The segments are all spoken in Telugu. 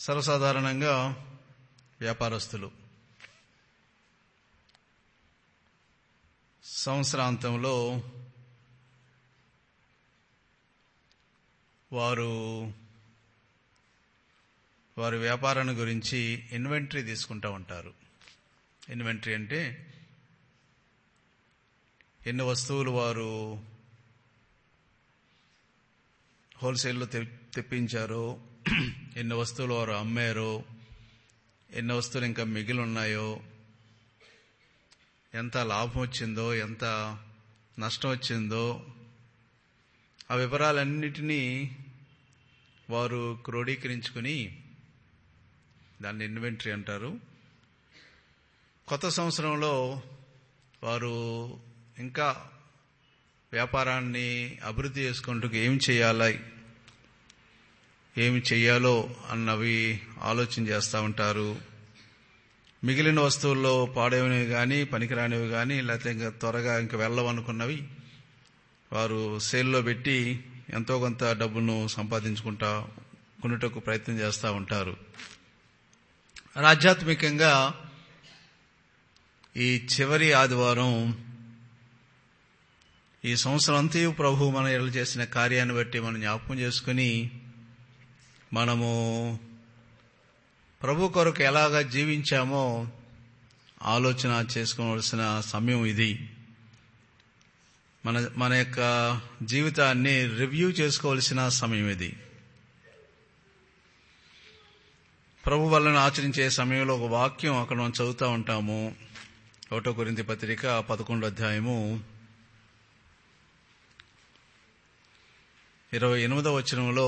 సర్వసాధారణంగా వ్యాపారస్తులు సంవత్సరాంతంలో వారు వారి వ్యాపారాన్ని గురించి ఇన్వెంటరీ తీసుకుంటూ ఉంటారు ఇన్వెంటరీ అంటే ఎన్ని వస్తువులు వారు హోల్సేల్లో తెప్పించారో ఎన్ని వస్తువులు వారు అమ్మారో ఎన్ని వస్తువులు ఇంకా మిగిలి ఉన్నాయో ఎంత లాభం వచ్చిందో ఎంత నష్టం వచ్చిందో ఆ వివరాలన్నిటినీ వారు క్రోడీకరించుకుని దాన్ని ఇన్వెంటరీ అంటారు కొత్త సంవత్సరంలో వారు ఇంకా వ్యాపారాన్ని అభివృద్ధి చేసుకుంటూ ఏమి చేయాలి ఏమి చెయ్యాలో అన్నవి ఆలోచన చేస్తూ ఉంటారు మిగిలిన వస్తువుల్లో పాడేవినవి కానీ పనికిరానివి కానీ లేకపోతే ఇంకా త్వరగా ఇంకా వెళ్ళవనుకున్నవి వారు సేల్లో పెట్టి ఎంతో కొంత డబ్బును సంపాదించుకుంటా కొనుటకు ప్రయత్నం చేస్తూ ఉంటారు ఆధ్యాత్మికంగా ఈ చివరి ఆదివారం ఈ సంవత్సరం అంతయు ప్రభు మన ఎడలు చేసిన కార్యాన్ని బట్టి మనం జ్ఞాపకం చేసుకుని మనము ప్రభు కొరకు ఎలాగా జీవించామో ఆలోచన చేసుకోవలసిన సమయం ఇది మన మన యొక్క జీవితాన్ని రివ్యూ చేసుకోవలసిన సమయం ఇది ప్రభు వలన ఆచరించే సమయంలో ఒక వాక్యం అక్కడ మనం చదువుతూ ఉంటాము ఒకటో కొరింతి పత్రిక పదకొండో అధ్యాయము ఇరవై ఎనిమిదవ వచనంలో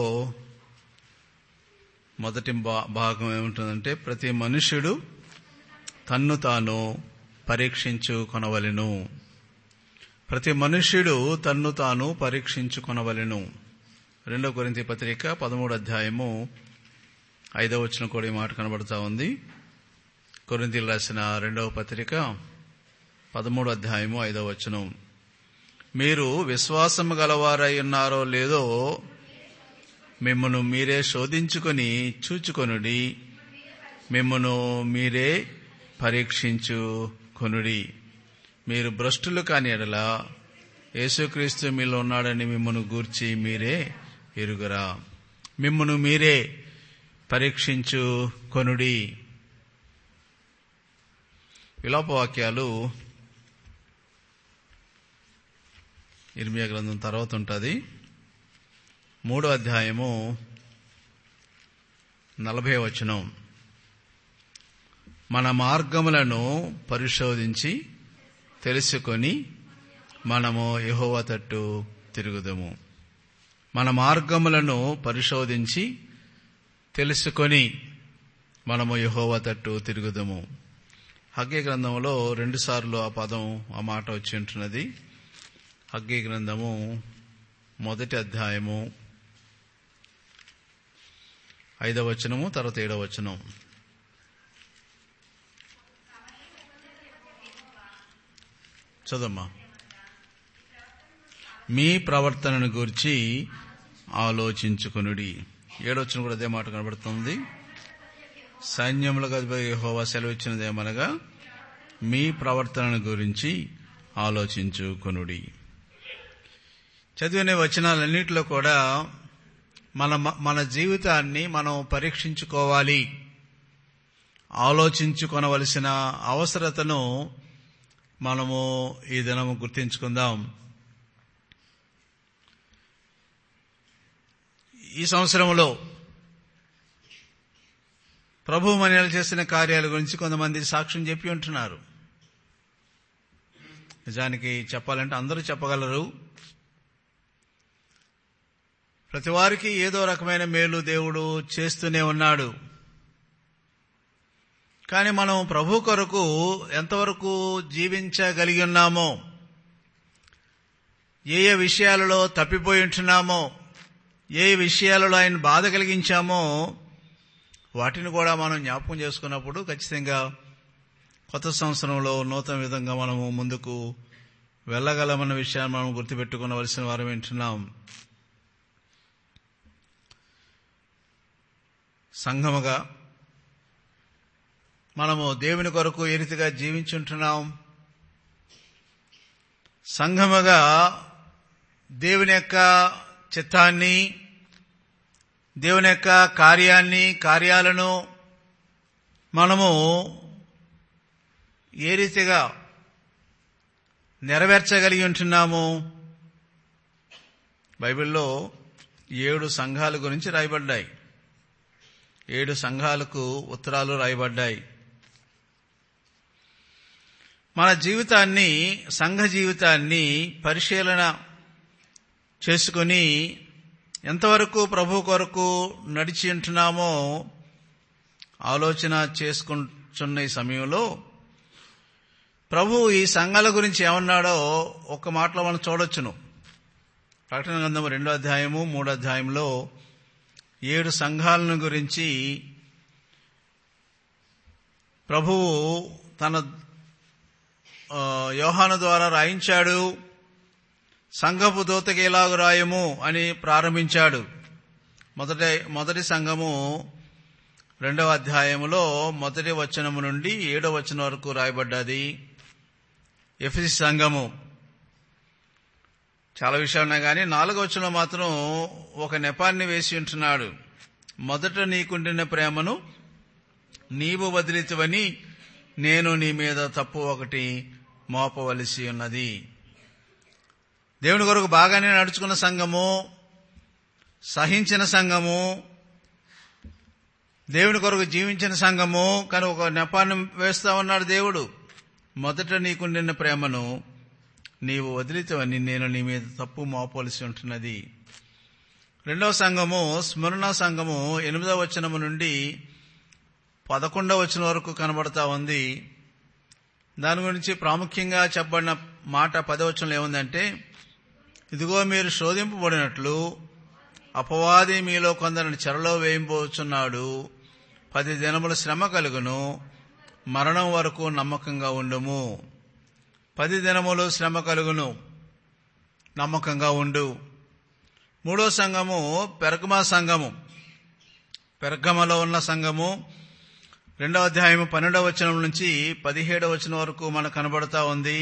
మొదటి భాగం ఏముంటుందంటే ప్రతి మనుష్యుడు తన్ను తాను పరీక్షించుకొనవలెను ప్రతి మనుష్యుడు తన్ను తాను పరీక్షించుకొనవలెను రెండో కొరింతి పత్రిక పదమూడు అధ్యాయము ఐదవ వచ్చిన కూడా ఈ మాట కనబడుతూ ఉంది కొరింతలు రాసిన రెండవ పత్రిక పదమూడు అధ్యాయము ఐదవ వచనం మీరు విశ్వాసము గలవారై ఉన్నారో లేదో మిమ్మను మీరే శోధించుకొని చూచుకొనుడి మిమ్మను మీరే పరీక్షించుకొనుడి మీరు భ్రష్టులు కాని ఎడల యేసుక్రీస్తు మీలో ఉన్నాడని మిమ్మను గూర్చి మీరే ఎరుగురా మిమ్మను మీరే పరీక్షించుకొనుడి విలోపవాక్యాలు ఇర్మియా గ్రంథం తర్వాత ఉంటుంది మూడో అధ్యాయము నలభై వచనం మన మార్గములను పరిశోధించి తెలుసుకొని మనము యహోవ తట్టు తిరుగుదము మన మార్గములను పరిశోధించి తెలుసుకొని మనము యహోవ తట్టు తిరుగుదము హగ్గే గ్రంథంలో రెండుసార్లు ఆ పదం ఆ మాట వచ్చి ఉంటున్నది హగ్గే గ్రంథము మొదటి అధ్యాయము ఐదవ వచనము తర్వాత ఏడవ వచనం చదమ్మా మీ ప్రవర్తనను గురించి ఆలోచించుకునుడి ఏడవచనం కూడా అదే మాట కనబడుతుంది సైన్యములకు అధిపతి హోవా సెలవిచ్చినదేమనగా మీ ప్రవర్తనను గురించి ఆలోచించుకునుడి చదివిన వచనాలన్నింటిలో కూడా మన మన జీవితాన్ని మనం పరీక్షించుకోవాలి ఆలోచించుకొనవలసిన అవసరతను మనము ఈ దినము గుర్తించుకుందాం ఈ సంవత్సరంలో ప్రభు మనలు చేసిన కార్యాల గురించి కొంతమంది సాక్ష్యం చెప్పి ఉంటున్నారు నిజానికి చెప్పాలంటే అందరూ చెప్పగలరు ప్రతి వారికి ఏదో రకమైన మేలు దేవుడు చేస్తూనే ఉన్నాడు కానీ మనం ప్రభు కొరకు ఎంతవరకు జీవించగలిగి ఉన్నామో ఏ ఏ విషయాలలో తప్పిపోయి ఉంటున్నామో ఏ విషయాలలో ఆయన బాధ కలిగించామో వాటిని కూడా మనం జ్ఞాపకం చేసుకున్నప్పుడు ఖచ్చితంగా కొత్త సంవత్సరంలో నూతన విధంగా మనము ముందుకు వెళ్ళగలమన్న విషయాన్ని మనం గుర్తుపెట్టుకునవలసిన వారం వింటున్నాం సంఘముగా మనము దేవుని కొరకు ఏ రీతిగా జీవించుంటున్నాం సంఘముగా దేవుని యొక్క చిత్తాన్ని దేవుని యొక్క కార్యాన్ని కార్యాలను మనము ఏ రీతిగా నెరవేర్చగలిగి ఉంటున్నాము బైబిల్లో ఏడు సంఘాల గురించి రాయబడ్డాయి ఏడు సంఘాలకు ఉత్తరాలు రాయబడ్డాయి మన జీవితాన్ని సంఘ జీవితాన్ని పరిశీలన చేసుకుని ఎంతవరకు ప్రభు కొరకు నడిచి ఉంటున్నామో ఆలోచన చేసుకుంటున్న ఈ సమయంలో ప్రభు ఈ సంఘాల గురించి ఏమన్నాడో ఒక మాటలో మనం చూడొచ్చును ప్రకటన గ్రంథం రెండో అధ్యాయము మూడో అధ్యాయంలో ఏడు సంఘాలను గురించి ప్రభువు తన యోహాను ద్వారా రాయించాడు సంఘపు దూతకి ఎలాగ రాయము అని ప్రారంభించాడు మొదటి మొదటి సంఘము రెండవ అధ్యాయములో మొదటి వచనము నుండి ఏడవ వచనం వరకు రాయబడ్డది ఎఫ్సి సంఘము చాలా విషయాలు ఉన్నాయి కానీ నాలుగో వచనం మాత్రం ఒక నెపాన్ని వేసి ఉంటున్నాడు మొదట నీకుండిన ప్రేమను నీవు వదిలితువని నేను నీ మీద తప్పు ఒకటి మోపవలసి ఉన్నది దేవుని కొరకు బాగానే నడుచుకున్న సంఘము సహించిన సంఘము దేవుని కొరకు జీవించిన సంఘము కానీ ఒక నెపాన్ని వేస్తా ఉన్నాడు దేవుడు మొదట నీకుండిన ప్రేమను నీవు వదిలితవని నేను నీ మీద తప్పు మోపవలసి ఉంటున్నది రెండవ సంఘము స్మరణ సంఘము ఎనిమిదవ వచనము నుండి పదకొండవ వచనం వరకు కనబడతా ఉంది దాని గురించి ప్రాముఖ్యంగా చెప్పబడిన మాట పదవచనంలో ఏముందంటే ఇదిగో మీరు శోధింపబడినట్లు అపవాది మీలో కొందరిని చెరలో వేయింపోచున్నాడు పది దినముల శ్రమ కలుగును మరణం వరకు నమ్మకంగా ఉండుము పది దినములు శ్రమ కలుగును నమ్మకంగా ఉండు మూడో సంఘము పెరగమా సంఘము పెరగమలో ఉన్న సంఘము రెండవ అధ్యాయము పన్నెండవ వచనం నుంచి పదిహేడవ వచనం వరకు మనకు కనబడతా ఉంది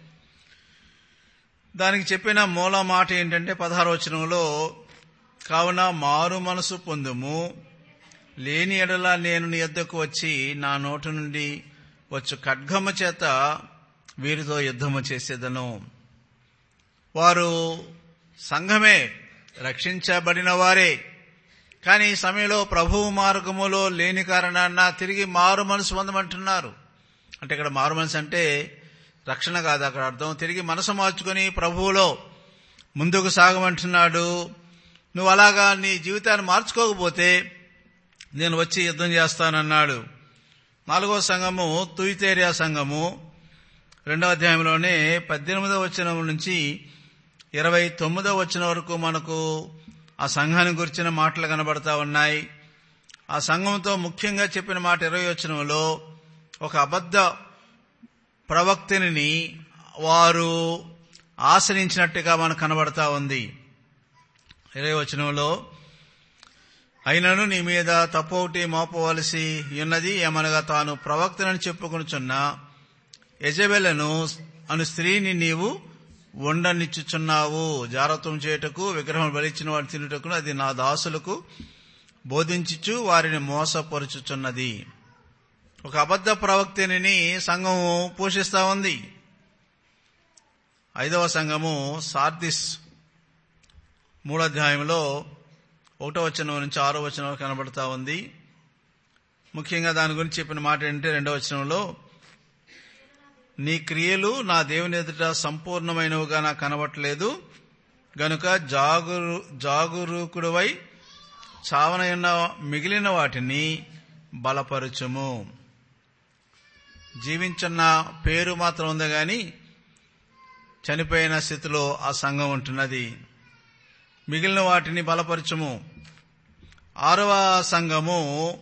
దానికి చెప్పిన మూల మాట ఏంటంటే పదహారు వచనంలో కావున మారు మనసు పొందుము లేని ఎడల నేను నీ యొద్దకు వచ్చి నా నోటి నుండి వచ్చు ఖడ్గమ చేత వీరితో యుద్ధము చేసేదను వారు సంఘమే రక్షించబడిన వారే కానీ ఈ సమయంలో ప్రభువు మార్గములో లేని కారణాన తిరిగి మారు మనసు పొందమంటున్నారు అంటే ఇక్కడ మారు మనసు అంటే రక్షణ కాదు అక్కడ అర్థం తిరిగి మనసు మార్చుకుని ప్రభువులో ముందుకు సాగమంటున్నాడు నువ్వు అలాగా నీ జీవితాన్ని మార్చుకోకపోతే నేను వచ్చి యుద్ధం చేస్తానన్నాడు నాలుగో సంఘము తుయితేరియా సంఘము రెండవ అధ్యాయంలోనే పద్దెనిమిదవ వచనం నుంచి ఇరవై తొమ్మిదవ వచనం వరకు మనకు ఆ సంఘాన్ని గురించిన మాటలు కనబడతా ఉన్నాయి ఆ సంఘంతో ముఖ్యంగా చెప్పిన మాట ఇరవై వచనంలో ఒక అబద్ధ ప్రవక్తిని వారు ఆశ్రయించినట్టుగా మనకు కనబడతా ఉంది ఇరవై వచనంలో అయినను నీ మీద తప్పొకటి మోపవలసి ఉన్నది ఏమనగా తాను ప్రవక్తనని చెప్పుకొనుచున్న యజబెలను అను స్త్రీని నీవు ఉండనిచ్చుచున్నావు జారత్వం చేయుటకు విగ్రహం బలిచ్చిన వారు తినుటకు అది నా దాసులకు బోధించుచు వారిని మోసపరుచుచున్నది ఒక అబద్ధ ప్రవక్తిని సంఘము పోషిస్తా ఉంది ఐదవ సంఘము సార్దిస్ మూడోధ్యాయంలో ఒకటో వచనం నుంచి ఆరో వచనం కనబడతా ఉంది ముఖ్యంగా దాని గురించి చెప్పిన మాట ఏంటంటే రెండో వచనంలో నీ క్రియలు నా దేవుని ఎదుట సంపూర్ణమైనవిగా నాకు కనబట్టలేదు గనుక జాగురు జాగురూకుడువై చావనయున్న మిగిలిన వాటిని బలపరచుము జీవించున్న పేరు మాత్రం ఉంది గాని చనిపోయిన స్థితిలో ఆ సంఘం ఉంటున్నది మిగిలిన వాటిని బలపరచుము ఆరవ సంఘము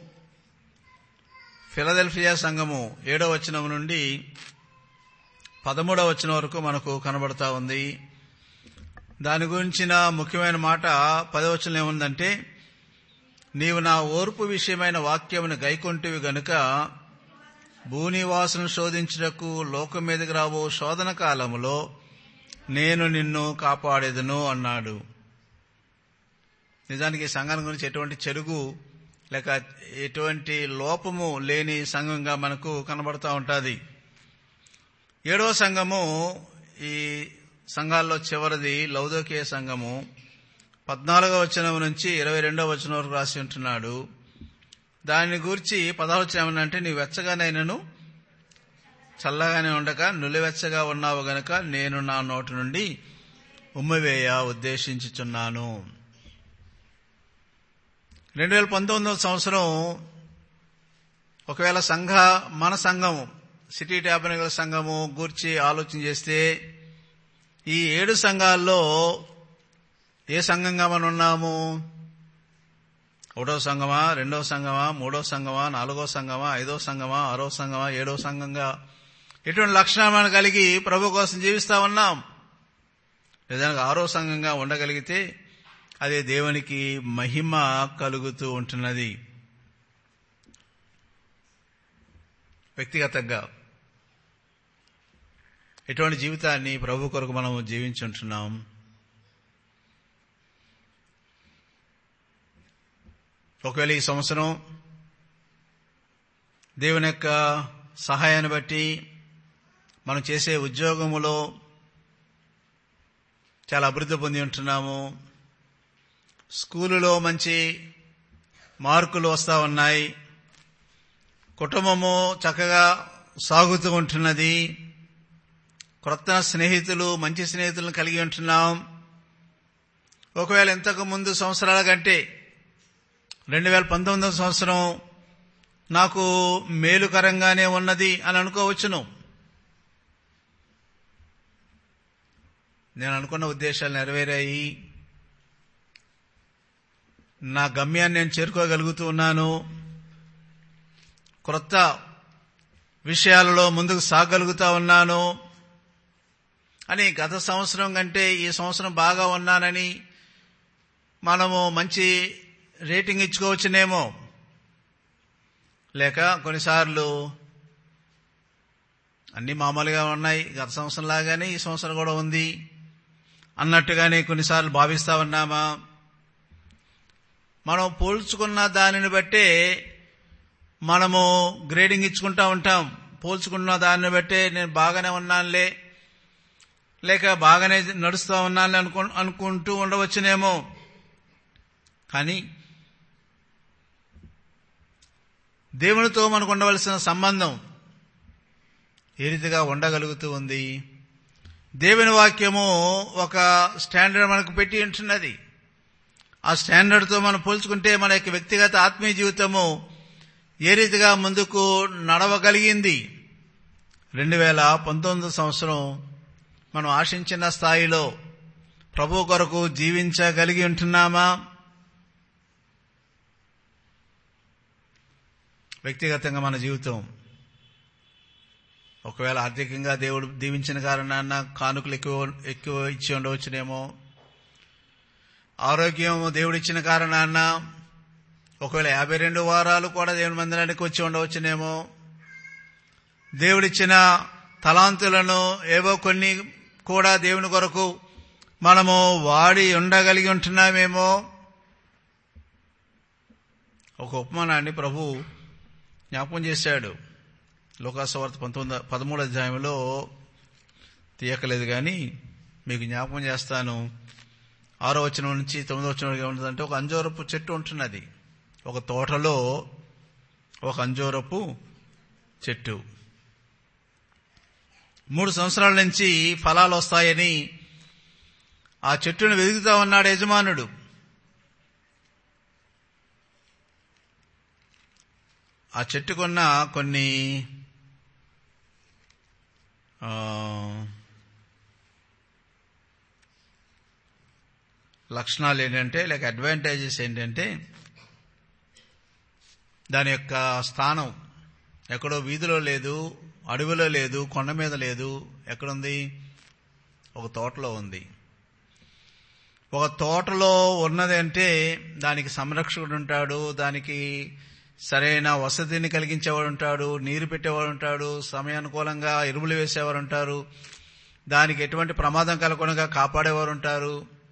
ఫిలదెల్ఫియా సంఘము ఏడవ వచనం నుండి పదమూడవ వచనం వరకు మనకు కనబడతా ఉంది దాని గురించిన ముఖ్యమైన మాట పదవచనం ఏముందంటే నీవు నా ఓర్పు విషయమైన వాక్యమును గైకొంటివి గనుక భూనివాసును శోధించుటకు లోకం మీదకి రాబో శోధన కాలములో నేను నిన్ను కాపాడేదను అన్నాడు నిజానికి ఈ సంఘం గురించి ఎటువంటి చెరుగు లేక ఎటువంటి లోపము లేని సంఘంగా మనకు కనబడుతూ ఉంటుంది ఏడవ సంఘము ఈ సంఘాల్లో చివరిది లౌదోకీయ సంఘము పద్నాలుగో వచనం నుంచి ఇరవై రెండవ వచనం వరకు రాసి ఉంటున్నాడు దాని గురించి పదవచనం అంటే నీ వెచ్చగానైనను చల్లగానే ఉండక నులివెచ్చగా ఉన్నావు గనక నేను నా నోటి నుండి ఉమ్మివేయ ఉద్దేశించుచున్నాను రెండు వేల పంతొమ్మిదవ సంవత్సరం ఒకవేళ సంఘ మన సంఘము సిటీ ట్యాబనగల సంఘము గూర్చి ఆలోచన చేస్తే ఈ ఏడు సంఘాల్లో ఏ సంఘంగా మనం ఉన్నాము ఒకటో సంఘమా రెండో సంఘమా మూడో సంఘమా నాలుగో సంఘమా ఐదో సంఘమా ఆరో సంఘమా ఏడో సంఘంగా ఎటువంటి లక్షణాలను కలిగి ప్రభు కోసం జీవిస్తా ఉన్నాం నిజానికి ఆరో సంఘంగా ఉండగలిగితే అదే దేవునికి మహిమ కలుగుతూ ఉంటున్నది వ్యక్తిగతంగా ఎటువంటి జీవితాన్ని ప్రభు కొరకు మనం జీవించుంటున్నాం ఒకవేళ ఈ సంవత్సరం దేవుని యొక్క సహాయాన్ని బట్టి మనం చేసే ఉద్యోగములో చాలా అభివృద్ధి పొంది ఉంటున్నాము స్కూలులో మంచి మార్కులు వస్తూ ఉన్నాయి కుటుంబము చక్కగా సాగుతూ ఉంటున్నది క్రొత్త స్నేహితులు మంచి స్నేహితులను కలిగి ఉంటున్నాం ఒకవేళ ఇంతకు ముందు సంవత్సరాల కంటే రెండు వేల పంతొమ్మిదవ సంవత్సరం నాకు మేలుకరంగానే ఉన్నది అని అనుకోవచ్చును నేను అనుకున్న ఉద్దేశాలు నెరవేరాయి నా గమ్యాన్ని నేను చేరుకోగలుగుతూ ఉన్నాను క్రొత్త విషయాలలో ముందుకు సాగలుగుతా ఉన్నాను అని గత సంవత్సరం కంటే ఈ సంవత్సరం బాగా ఉన్నానని మనము మంచి రేటింగ్ ఇచ్చుకోవచ్చునేమో లేక కొన్నిసార్లు అన్ని మామూలుగా ఉన్నాయి గత సంవత్సరం లాగానే ఈ సంవత్సరం కూడా ఉంది అన్నట్టుగానే కొన్నిసార్లు భావిస్తా ఉన్నామా మనం పోల్చుకున్న దానిని బట్టే మనము గ్రేడింగ్ ఇచ్చుకుంటా ఉంటాం పోల్చుకున్న దాన్ని బట్టే నేను బాగానే ఉన్నానులే లేక బాగానే నడుస్తూ ఉన్నాను అనుకు అనుకుంటూ ఉండవచ్చునేమో కానీ దేవునితో మనకు ఉండవలసిన సంబంధం ఏ రీతిగా ఉండగలుగుతూ ఉంది దేవుని వాక్యము ఒక స్టాండర్డ్ మనకు పెట్టి ఉంటున్నది ఆ స్టాండర్డ్తో మనం పోల్చుకుంటే మన యొక్క వ్యక్తిగత ఆత్మీయ జీవితము ఏ రీతిగా ముందుకు నడవగలిగింది రెండు వేల పంతొమ్మిది సంవత్సరం మనం ఆశించిన స్థాయిలో ప్రభు కొరకు జీవించగలిగి ఉంటున్నామా వ్యక్తిగతంగా మన జీవితం ఒకవేళ ఆర్థికంగా దేవుడు దీవించిన కారణాన కానుకలు ఎక్కువ ఎక్కువ ఇచ్చి ఉండవచ్చునేమో ఆరోగ్యం దేవుడిచ్చిన కారణాన ఒకవేళ యాభై రెండు వారాలు కూడా దేవుని మందిరానికి వచ్చి ఉండవచ్చునేమో దేవుడిచ్చిన తలాంతులను ఏవో కొన్ని కూడా దేవుని కొరకు మనము వాడి ఉండగలిగి ఉంటున్నామేమో ఒక ఉపమానాన్ని ప్రభు జ్ఞాపకం చేశాడు లోకాసవార్త పంతొమ్మిది పదమూడు అధ్యాయంలో తీయకలేదు కానీ మీకు జ్ఞాపకం చేస్తాను ఆరో వచనం నుంచి తొమ్మిదో వచనం ఏముంటుందంటే ఒక అంజోరపు చెట్టు ఉంటున్నది ఒక తోటలో ఒక అంజోరపు చెట్టు మూడు సంవత్సరాల నుంచి ఫలాలు వస్తాయని ఆ చెట్టును వెతుకుతా ఉన్నాడు యజమానుడు ఆ చెట్టుకున్న కొన్ని లక్షణాలు ఏంటంటే లేక అడ్వాంటేజెస్ ఏంటంటే దాని యొక్క స్థానం ఎక్కడో వీధిలో లేదు అడవిలో లేదు కొండ మీద లేదు ఎక్కడుంది ఒక తోటలో ఉంది ఒక తోటలో ఉన్నది అంటే దానికి సంరక్షకుడు ఉంటాడు దానికి సరైన వసతిని కలిగించేవాడు ఉంటాడు నీరు పెట్టేవాడు ఉంటాడు సమయానుకూలంగా ఎరువులు వేసేవారు ఉంటారు దానికి ఎటువంటి ప్రమాదం కలగకుండా కాపాడేవారు ఉంటారు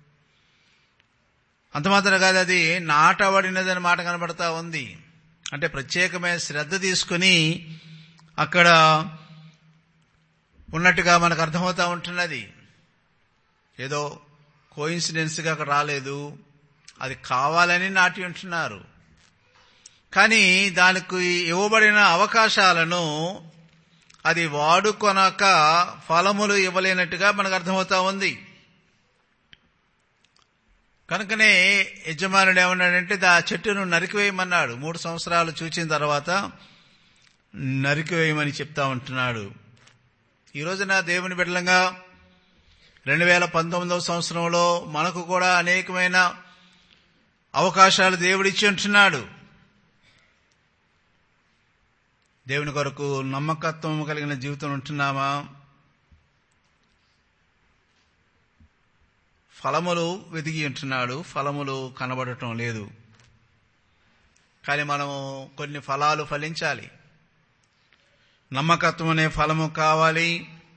అంత మాత్రం కాదు అది నాటబడినదని మాట కనబడతా ఉంది అంటే ప్రత్యేకమైన శ్రద్ధ తీసుకుని అక్కడ ఉన్నట్టుగా మనకు అర్థమవుతా ఉంటున్నది ఏదో కోయిన్సిడెన్స్గా అక్కడ రాలేదు అది కావాలని నాటి ఉంటున్నారు కానీ దానికి ఇవ్వబడిన అవకాశాలను అది వాడుకొనక ఫలములు ఇవ్వలేనట్టుగా మనకు అర్థమవుతా ఉంది కనుకనే యజమానుడు ఏమన్నాడంటే దా చెట్టును నరికివేయమన్నాడు మూడు సంవత్సరాలు చూచిన తర్వాత నరికివేయమని చెప్తా ఉంటున్నాడు ఈ రోజున దేవుని బిడ్డలంగా రెండు వేల పంతొమ్మిదవ సంవత్సరంలో మనకు కూడా అనేకమైన అవకాశాలు దేవుడిచ్చి ఉంటున్నాడు దేవుని కొరకు నమ్మకత్వం కలిగిన జీవితం ఉంటున్నామా ఫలములు వెతికి ఉంటున్నాడు ఫలములు కనబడటం లేదు కానీ మనము కొన్ని ఫలాలు ఫలించాలి నమ్మకత్వం అనే ఫలము కావాలి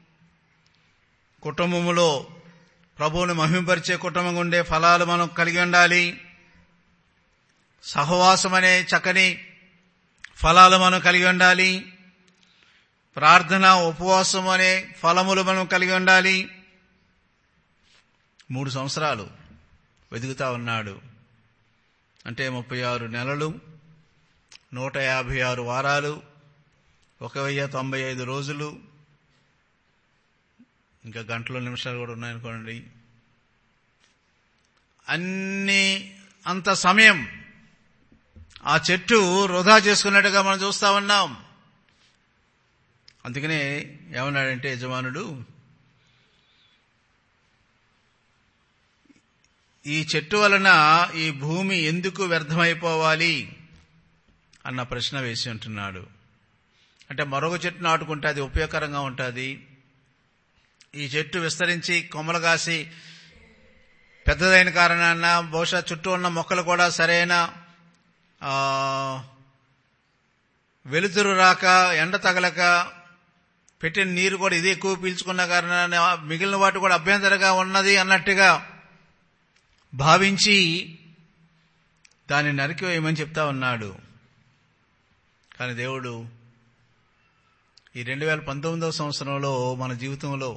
కుటుంబములో ప్రభువుని మహింపరిచే కుటుంబం ఉండే ఫలాలు మనం కలిగి ఉండాలి సహవాసం అనే చక్కని ఫలాలు మనం కలిగి ఉండాలి ప్రార్థన ఉపవాసం అనే ఫలములు మనం కలిగి ఉండాలి మూడు సంవత్సరాలు వెతుకుతా ఉన్నాడు అంటే ముప్పై ఆరు నెలలు నూట యాభై ఆరు వారాలు ఒక వెయ్యి తొంభై ఐదు రోజులు ఇంకా గంటలు నిమిషాలు కూడా ఉన్నాయనుకోండి అన్ని అంత సమయం ఆ చెట్టు వృధా చేసుకున్నట్టుగా మనం చూస్తా ఉన్నాం అందుకనే ఏమన్నాడంటే యజమానుడు ఈ చెట్టు వలన ఈ భూమి ఎందుకు వ్యర్థమైపోవాలి అన్న ప్రశ్న వేసి ఉంటున్నాడు అంటే మరొక చెట్టు నాటుకుంటే అది ఉపయోగకరంగా ఉంటుంది ఈ చెట్టు విస్తరించి కొమ్మలు కాసి పెద్దదైన కారణాన బహుశా చుట్టూ ఉన్న మొక్కలు కూడా సరైన వెలుతురు రాక ఎండ తగలక పెట్టిన నీరు కూడా ఇది ఎక్కువ పీల్చుకున్న కారణాన మిగిలిన వాటి కూడా అభ్యంతరంగా ఉన్నది అన్నట్టుగా భావించి దాన్ని నరికివేయమని చెప్తా ఉన్నాడు కానీ దేవుడు ఈ రెండు వేల పంతొమ్మిదవ సంవత్సరంలో మన జీవితంలో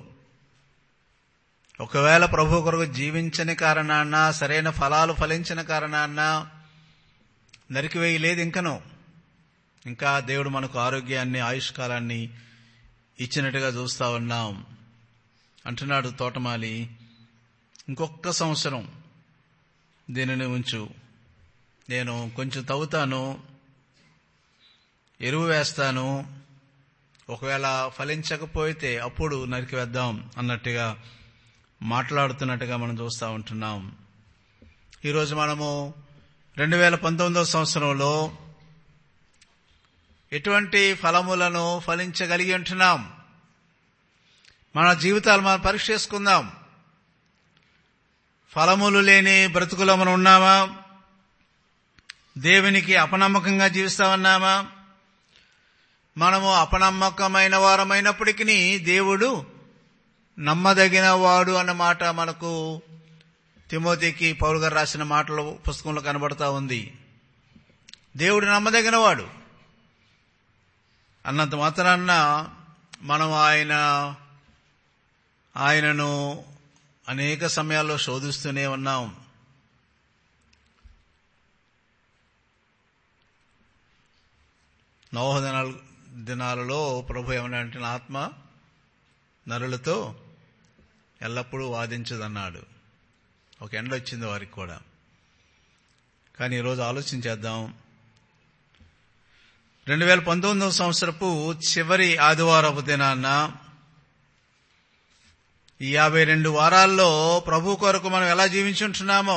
ఒకవేళ ప్రభు కొరకు జీవించని కారణాన్న సరైన ఫలాలు ఫలించిన కారణాన్న నరికివేయలేదు ఇంకనో ఇంకా దేవుడు మనకు ఆరోగ్యాన్ని ఆయుష్కాలాన్ని ఇచ్చినట్టుగా చూస్తా ఉన్నాం అంటున్నాడు తోటమాలి ఇంకొక సంవత్సరం దీనిని ఉంచు నేను కొంచెం తవ్వుతాను ఎరువు వేస్తాను ఒకవేళ ఫలించకపోతే అప్పుడు నరికివేద్దాం అన్నట్టుగా మాట్లాడుతున్నట్టుగా మనం చూస్తూ ఉంటున్నాం ఈరోజు మనము రెండు వేల పంతొమ్మిదవ సంవత్సరంలో ఎటువంటి ఫలములను ఫలించగలిగి ఉంటున్నాం మన జీవితాలు మనం పరీక్ష చేసుకుందాం ఫలములు లేని బ్రతుకులో మనం ఉన్నామా దేవునికి అపనమ్మకంగా జీవిస్తా ఉన్నామా మనము అపనమ్మకమైన వారమైనప్పటికీ దేవుడు నమ్మదగిన వాడు అన్న మాట మనకు తిమోతికి పౌరు గారు రాసిన మాటలు పుస్తకంలో కనబడతా ఉంది దేవుడు నమ్మదగిన వాడు అన్నంత మాత్రాన్న మనం ఆయన ఆయనను అనేక సమయాల్లో శోధిస్తూనే ఉన్నాం నవోహ దినాలు దినాలలో ప్రభు ఏమన్నాడంటే నా ఆత్మ నరులతో ఎల్లప్పుడూ వాదించదన్నాడు ఒక ఎండ వచ్చింది వారికి కూడా కానీ ఈరోజు ఆలోచించేద్దాం రెండు వేల పంతొమ్మిదవ సంవత్సరపు చివరి ఆదివారపు దినాన్న ఈ యాభై రెండు వారాల్లో ప్రభు కొరకు మనం ఎలా జీవించుంటున్నామో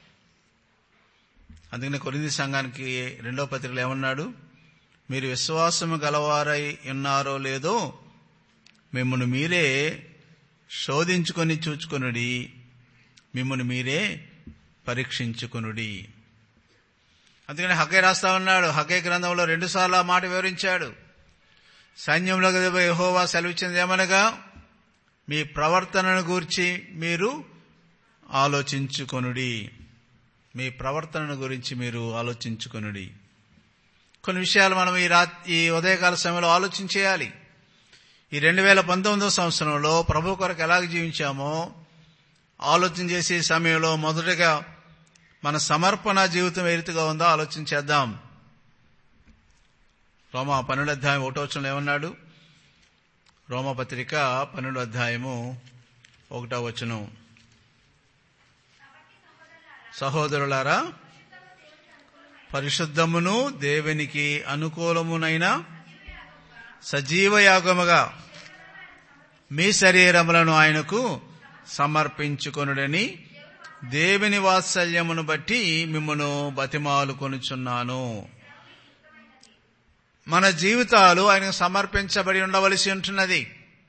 అందుకని కొరింది సంఘానికి రెండో పత్రికలు ఏమన్నాడు మీరు విశ్వాసము గలవారై ఉన్నారో లేదో మిమ్మల్ని మీరే శోధించుకొని చూచుకొనుడి మిమ్మల్ని మీరే పరీక్షించుకునుడి అందుకని హకే రాస్తా ఉన్నాడు హకే గ్రంథంలో రెండుసార్లు ఆ మాట వివరించాడు సైన్యంలో యహోవా సెలవిచ్చింది ఏమనగా మీ ప్రవర్తనను గూర్చి మీరు ఆలోచించుకొనుడి మీ ప్రవర్తనను గురించి మీరు ఆలోచించుకొనుడి కొన్ని విషయాలు మనం ఈ రా ఈ ఉదయకాల సమయంలో ఆలోచించేయాలి ఈ రెండు వేల పంతొమ్మిదో సంవత్సరంలో ప్రభు కొరకు ఎలాగ జీవించామో ఆలోచన చేసే సమయంలో మొదటగా మన సమర్పణ జీవితం ఏ రీతిగా ఉందో ఆలోచన చేద్దాం రోమా పన్నెండు అధ్యాయం ఒకటో వచనంలో ఏమన్నాడు రోమపత్రిక పన్నెండు అధ్యాయము ఒకటో వచనం సహోదరులారా పరిశుద్ధమును దేవునికి అనుకూలమునైన సజీవ యాగముగా మీ శరీరములను ఆయనకు సమర్పించుకొనుడని దేవుని వాత్సల్యమును బట్టి మిమ్మను బతిమాలు కొనుచున్నాను మన జీవితాలు ఆయనకు సమర్పించబడి ఉండవలసి ఉంటున్నది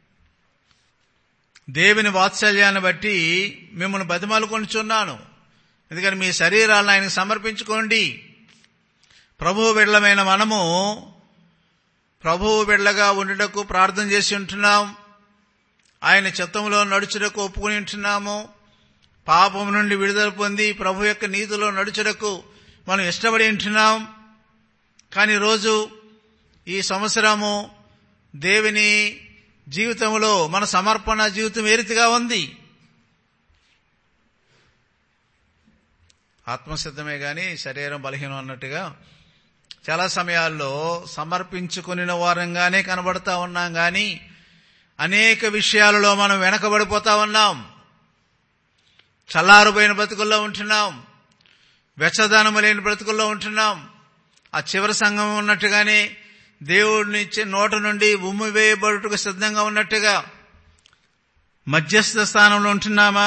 దేవుని వాత్సల్యాన్ని బట్టి మిమ్మల్ని బతిమాలు కొనుచున్నాను ఎందుకని మీ శరీరాలను ఆయనకు సమర్పించుకోండి ప్రభువు బిడ్డలమైన మనము ప్రభువు బిడ్డగా ఉండుటకు ప్రార్థన చేసి ఉంటున్నాం ఆయన చిత్తంలో నడుచుటకు ఒప్పుకుని ఉంటున్నాము పాపం నుండి విడుదల పొంది ప్రభు యొక్క నీతిలో నడుచుటకు మనం ఇష్టపడి ఉంటున్నాం కానీ రోజు ఈ సంవత్సరము దేవుని జీవితంలో మన సమర్పణ జీవితం ఏ రీతిగా ఉంది ఆత్మసిద్ధమే గాని శరీరం బలహీనం అన్నట్టుగా చాలా సమయాల్లో సమర్పించుకుని వారంగానే కనబడతా ఉన్నాం గాని అనేక విషయాలలో మనం వెనకబడిపోతా ఉన్నాం చల్లారుపోయిన బ్రతుకుల్లో ఉంటున్నాం వెచ్చదనము లేని బ్రతుకుల్లో ఉంటున్నాం ఆ చివరి సంఘం ఉన్నట్టుగానే దేవుడిని నోట నుండి ఉమ్మి వేయబడుటకు సిద్ధంగా ఉన్నట్టుగా మధ్యస్థ స్థానంలో ఉంటున్నామా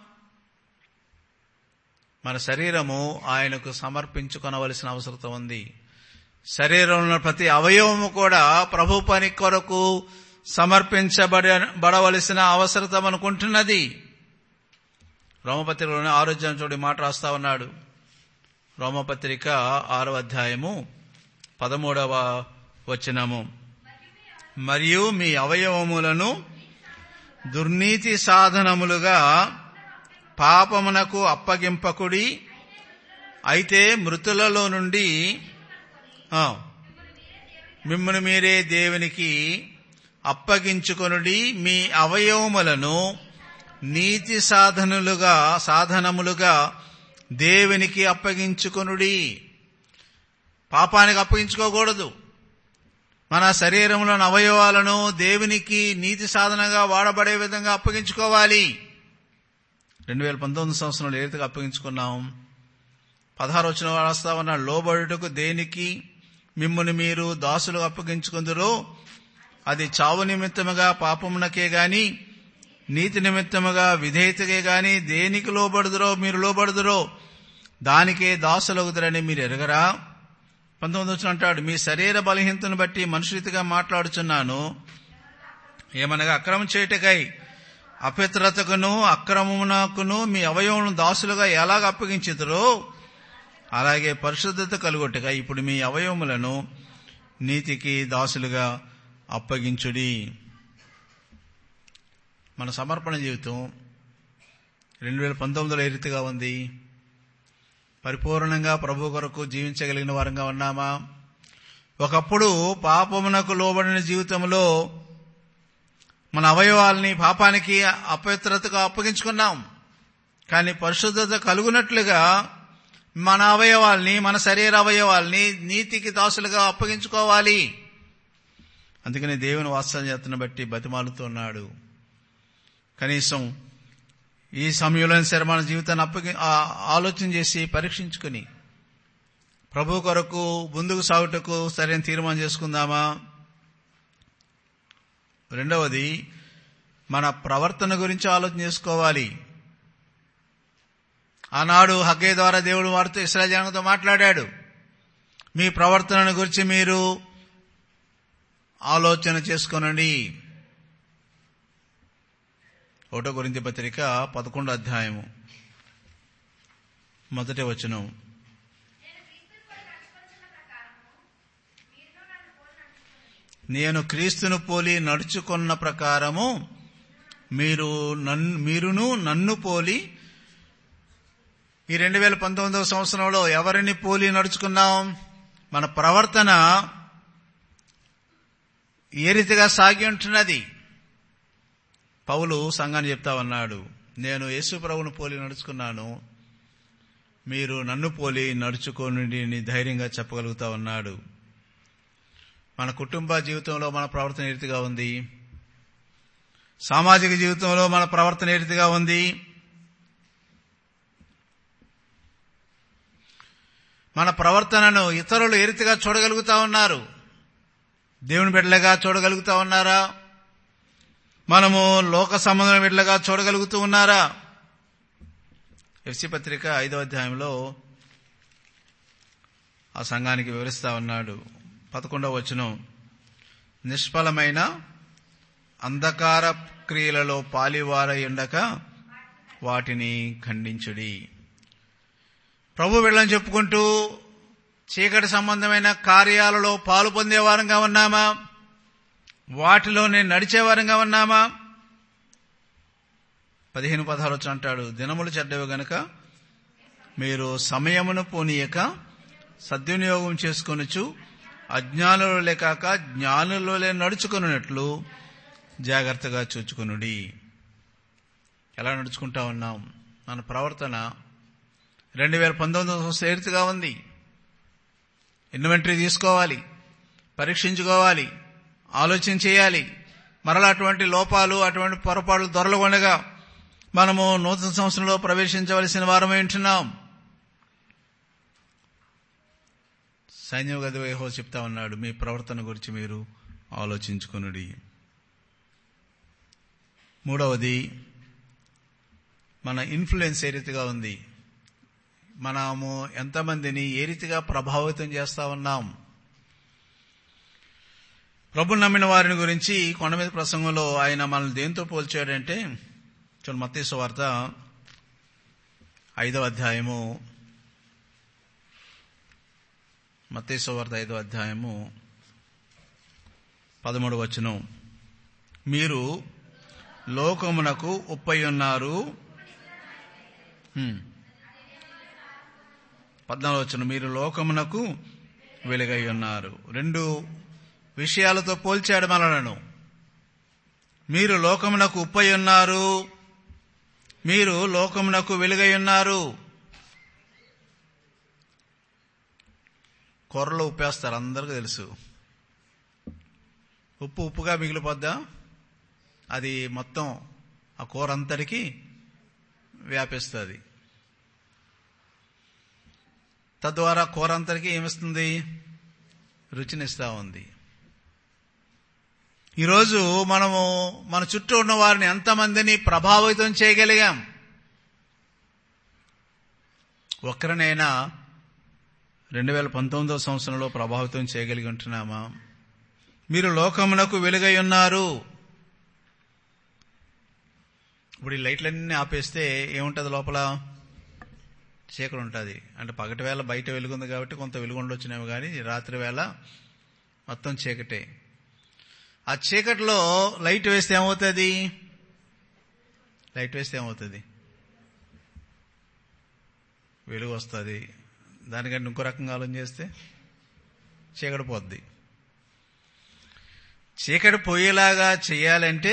మన శరీరము ఆయనకు సమర్పించుకొనవలసిన అవసరం ఉంది శరీరంలో ప్రతి అవయవము కూడా ప్రభు పని కొరకు సమర్పించబడ బడవలసిన అవసరత మనకుంటున్నది రోమపత్రికలోని ఆరోగ్యం చూడి మాట రాస్తా ఉన్నాడు రోమపత్రిక ఆరో అధ్యాయము పదమూడవ వచనము మరియు మీ అవయవములను దుర్నీతి సాధనములుగా పాపమునకు అప్పగింపకుడి అయితే మృతులలో నుండి మిమ్మల్ని మీరే దేవునికి అప్పగించుకొనుడి మీ అవయవములను నీతి సాధనులుగా సాధనములుగా దేవునికి అప్పగించుకొనుడి పాపానికి అప్పగించుకోకూడదు మన శరీరంలోని అవయవాలను దేవునికి నీతి సాధనగా వాడబడే విధంగా అప్పగించుకోవాలి రెండు వేల పంతొమ్మిది సంవత్సరంలో ఏ రీతిగా అప్పగించుకున్నాం పదహారు వచ్చిన రాస్తా ఉన్న లోబడుటకు దేనికి మిమ్ముని మీరు దాసులు అప్పగించుకుందరో అది చావు నిమిత్తముగా పాపమునకే గాని నీతి నిమిత్తముగా విధేయతకే గాని దేనికి లోబడుదురో మీరు లోబడుదురో దానికే దాసులవుతారని మీరు ఎరగరా పంతొమ్మిది వచ్చిన అంటాడు మీ శరీర బలహీనతను బట్టి మనుషులితిగా మాట్లాడుచున్నాను ఏమనగా అక్రమం చేయుటకై అపిత్రతకును అక్రమమునకును మీ అవయవములను దాసులుగా ఎలాగ అప్పగించుతురో అలాగే పరిశుద్ధత కలుగొట్టుగా ఇప్పుడు మీ అవయవములను నీతికి దాసులుగా అప్పగించుడి మన సమర్పణ జీవితం రెండు వేల పంతొమ్మిదిలో ఏ రీతిగా ఉంది పరిపూర్ణంగా ప్రభు కొరకు జీవించగలిగిన వారంగా ఉన్నామా ఒకప్పుడు పాపమునకు లోబడిన జీవితంలో మన అవయవాల్ని పాపానికి అపవిత్రతగా అప్పగించుకున్నాం కానీ పరిశుద్ధత కలుగునట్లుగా మన అవయవాల్ని మన శరీర అవయవాల్ని నీతికి దాసులుగా అప్పగించుకోవాలి అందుకని దేవుని వాత్సల్యతను బట్టి బతిమాలుతున్నాడు కనీసం ఈ సమయంలో సరే మన జీవితాన్ని అప్పగి ఆలోచన చేసి పరీక్షించుకుని ప్రభు కొరకు ముందుకు సాగుటకు సరైన తీర్మానం చేసుకుందామా రెండవది మన ప్రవర్తన గురించి ఆలోచన చేసుకోవాలి ఆనాడు హగ్గే ద్వారా దేవుడు వారితో ఇస్రాయల్ జనంతో మాట్లాడాడు మీ ప్రవర్తనను గురించి మీరు ఆలోచన చేసుకోనండి ఒకటో గురించి పత్రిక పదకొండు అధ్యాయము మొదటి వచనం నేను క్రీస్తును పోలి నడుచుకున్న ప్రకారము నేను క్రీస్తును పోలి నడుచుకున్న ప్రకారము మీరును నన్ను పోలి నడుచుకోండి మీరు నన్ను మీరును నన్ను పోలి ఈ రెండు వేల పంతొమ్మిదవ సంవత్సరంలో ఎవరిని పోలి నడుచుకున్నాం మన ప్రవర్తన ఏ రీతిగా సాగి ఉంటున్నది పౌలు సంఘాన్ని చెప్తా ఉన్నాడు నేను యేసు ప్రభువును పోలి నడుచుకున్నాను మీరు నన్ను పోలి నడుచుకోండి అని ధైర్యంగా చెప్పగలుగుతా ఉన్నాడు మన కుటుంబ జీవితంలో మన ప్రవర్తన ఏ రీతిగా ఉంది సామాజిక జీవితంలో మన ప్రవర్తన ఏ రీతిగా ఉంది మన ప్రవర్తనను ఇతరులు ఏ రీతిగా చూడగలుగుతా ఉన్నారు దేవుని బిడ్డలుగా చూడగలుగుతా ఉన్నారా మనము లోక సంబంధం బిడ్డలుగా చూడగలుగుతూ ఉన్నారా ఎఫ్సి పత్రిక ఐదో అధ్యాయంలో ఆ సంఘానికి వివరిస్తా ఉన్నాడు పదకొండవ వచనం నిష్ఫలమైన అంధకార క్రియలలో పాలివారై ఉండక వాటిని ఖండించుడి ప్రభు వెళ్ళని చెప్పుకుంటూ చీకటి సంబంధమైన కార్యాలలో పాలు పొందేవారంగా ఉన్నామా వాటిలోనే నడిచేవారంగా ఉన్నామా పదిహేను పదహారు వచ్చి అంటాడు దినములు చెడ్డవి గనుక మీరు సమయమును పోనీయక సద్వినియోగం చేసుకొనొచ్చు అజ్ఞానులే కాక జ్ఞానులే నడుచుకున్నట్లు జాగ్రత్తగా చూచుకునుడి ఎలా నడుచుకుంటా ఉన్నాం మన ప్రవర్తన రెండు వేల పంతొమ్మిది సంవత్సరం ఏరుతుగా ఉంది ఇన్వెంటరీ తీసుకోవాలి పరీక్షించుకోవాలి ఆలోచన చేయాలి మరలా అటువంటి లోపాలు అటువంటి పొరపాట్లు దొరలగొనగా మనము నూతన సంవత్సరంలో ప్రవేశించవలసిన వారమై ఉంటున్నాం సైన్యం గదివేహో చెప్తా ఉన్నాడు మీ ప్రవర్తన గురించి మీరు ఆలోచించుకునుడి మూడవది మన ఇన్ఫ్లుయెన్స్ ఏ రీతిగా ఉంది మనము ఎంతమందిని ఏ రీతిగా ప్రభావితం చేస్తా ఉన్నాం ప్రభు నమ్మిన వారిని గురించి కొండ మీద ప్రసంగంలో ఆయన మనల్ని దేంతో పోల్చాడంటే చూడండి మత్తీసు వార్త ఐదవ అధ్యాయము మత్తీసు వార్త ఐదవ అధ్యాయము పదమూడు వచనం మీరు లోకమునకు ఉప్పై ఉన్నారు హ్మ్. పద్నాలుగు వచ్చిన మీరు లోకమునకు వెలుగై ఉన్నారు రెండు విషయాలతో పోల్చాడు మనలను మీరు లోకమునకు ఉప్పై ఉన్నారు మీరు లోకమునకు వెలుగై ఉన్నారు కూరలో ఉప్పేస్తారు అందరికీ తెలుసు ఉప్పు ఉప్పుగా మిగిలిపోద్దా అది మొత్తం ఆ కూర అంతటికి వ్యాపిస్తుంది తద్వారా కూర అంతటికి ఏమిస్తుంది రుచినిస్తా ఉంది ఈరోజు మనము మన చుట్టూ ఉన్న వారిని ఎంతమందిని ప్రభావితం చేయగలిగాం ఒక్కరినైనా రెండు వేల పంతొమ్మిదవ సంవత్సరంలో ప్రభావితం చేయగలిగి ఉంటున్నామా మీరు లోకమునకు వెలుగై ఉన్నారు ఇప్పుడు ఈ లైట్లన్నీ ఆపేస్తే ఏముంటుంది లోపల చీకటి ఉంటుంది అంటే పగటి వేళ బయట వెలుగుంది కాబట్టి కొంత వెలుగు ఉండొచ్చినేమో కానీ రాత్రి వేళ మొత్తం చీకటే ఆ చీకటిలో లైట్ వేస్తే ఏమవుతుంది లైట్ వేస్తే ఏమవుతుంది వెలుగు వస్తుంది దానికంటే ఇంకో రకంగా ఆలోచన చేస్తే చీకటి పోద్ది చీకటి పోయేలాగా చేయాలంటే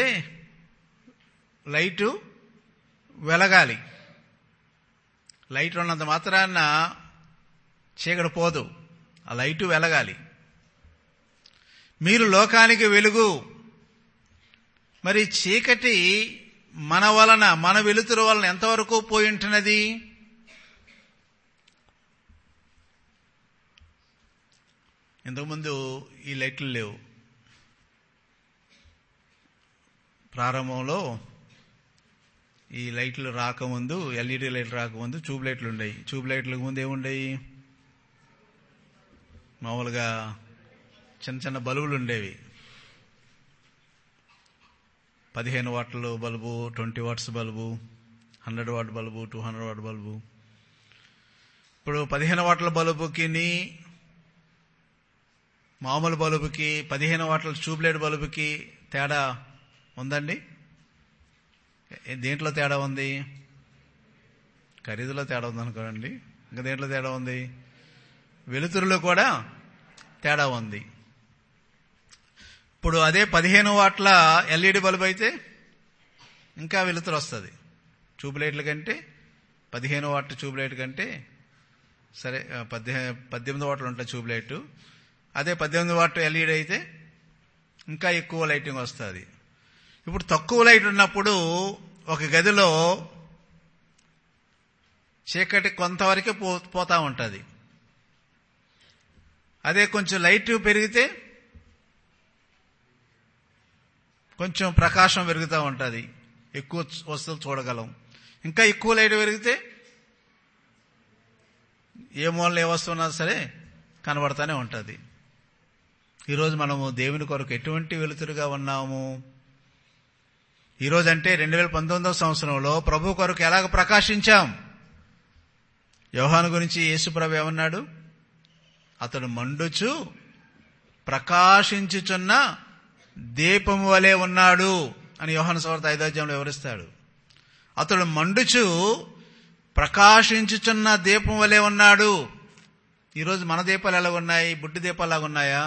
లైటు వెలగాలి లైట్ ఉన్నంత మాత్రాన చీకటి పోదు ఆ లైటు వెలగాలి మీరు లోకానికి వెలుగు మరి చీకటి మన వలన మన వెలుతురు వలన ఎంతవరకు పోయి ఉంటున్నది ఇంతకుముందు ఈ లైట్లు లేవు ప్రారంభంలో ఈ లైట్లు రాకముందు ఎల్ఈడి లైట్లు రాకముందు ట్యూబ్ లైట్లు ఉండేవి ట్యూబ్ లైట్లకు ముందు ఏముండేవి మామూలుగా చిన్న చిన్న బల్బులు ఉండేవి పదిహేను వాట్ల bulb twenty watts bulb hundred watt bulb two hundred watt bulb ఇప్పుడు పదిహేను వాట్ల బల్బుకి మామూలు బల్బుకి పదిహేను వాట్ల ట్యూబ్లైట్ బల్బుకి తేడా ఉందండి ఏ- దేంట్లో తేడా ఉంది ఖరీదులో తేడా ఉంది అనుకోండి ఇంకా దేంట్లో తేడా ఉంది వెలుతురులో కూడా తేడా ఉంది ఇప్పుడు అదే పదిహేను వాట్ల ఎల్ఈడి బల్బ్ అయితే ఇంకా వెలుతురు వస్తుంది ట్యూబ్లైట్ల కంటే పదిహేను వాట్ల ట్యూబ్లైట్ కంటే సరే ఆ, పద్దె పద్దెనిమిది వాట్లు ఉంటాయి ట్యూబ్లైట్ అదే పద్దెనిమిది వాట్ ఎల్ఈడి అయితే ఇంకా ఎక్కువ లైటింగ్ వస్తుంది ఇప్పుడు తక్కువ లైట్ ఉన్నప్పుడు ఒక గదిలో చీకటి కొంతవరకే పో పోతా ఉంటుంది అదే కొంచెం లైట్ పెరిగితే కొంచెం ప్రకాశం పెరుగుతూ ఉంటుంది ఎక్కువ వస్తువులు చూడగలం ఇంకా ఎక్కువ లైట్ పెరిగితే ఏ మూలలో ఏ వస్తువు ఉన్నా సరే కనబడతానే ఉంటుంది ఈరోజు మనము దేవుని కొరకు ఎటువంటి వెలుతురుగా ఉన్నాము ఈరోజు అంటే రెండు వేల పంతొమ్మిదవ సంవత్సరంలో ప్రభు కొరకు ఎలాగ ప్రకాశించాం యోహాను గురించి యేసుప్రభు ఏమన్నాడు అతడు మండుచు ప్రకాశించుచున్న దీపము వలె ఉన్నాడు అని యోహాను సవర్త ఐదోధ్యంలో వివరిస్తాడు అతడు మండుచు ప్రకాశించుచున్న దీపం వలె ఉన్నాడు ఈరోజు మన దీపాలు ఎలా ఉన్నాయి బుడ్డి దీపాలు లాగా ఉన్నాయా